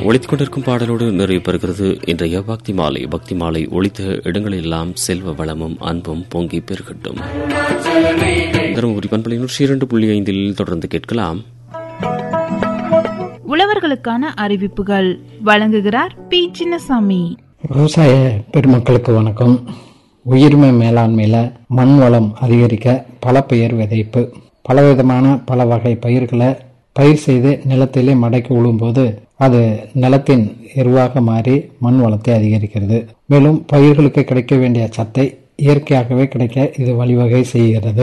ஒழித்துக் கொண்டிருக்கும் பாடலோடு நிறைவு பெறுகிறது இன்றைய பக்தி மாலை பக்தி மாலை ஒழித்த இடங்களெல்லாம் செல்வ வளமும் அன்பும் பொங்கி பெருகட்டும் தருமபுரி பண்பலை நூற்றி இரண்டு புள்ளி ஐந்தில் தொடர்ந்து கேட்கலாம் உழவர்களுக்கான அறிவிப்புகள் வழங்குகிறார் பி சின்னசாமி விவசாய பெருமக்களுக்கு வணக்கம் உயிர்மை மேலாண்மையில் மண் வளம் அதிகரிக்க பல பயிர் விதைப்பு பலவிதமான பல வகை பயிர்களை பயிர் செய்து நிலத்திலே மடக்கி உழும்போது அது நிலத்தின் எருவாக மாறி மண் வளத்தை அதிகரிக்கிறது மேலும் பயிர்களுக்கு கிடைக்க வேண்டிய சத்தை இயற்கையாகவே கிடைக்க இது வழிவகை செய்கிறது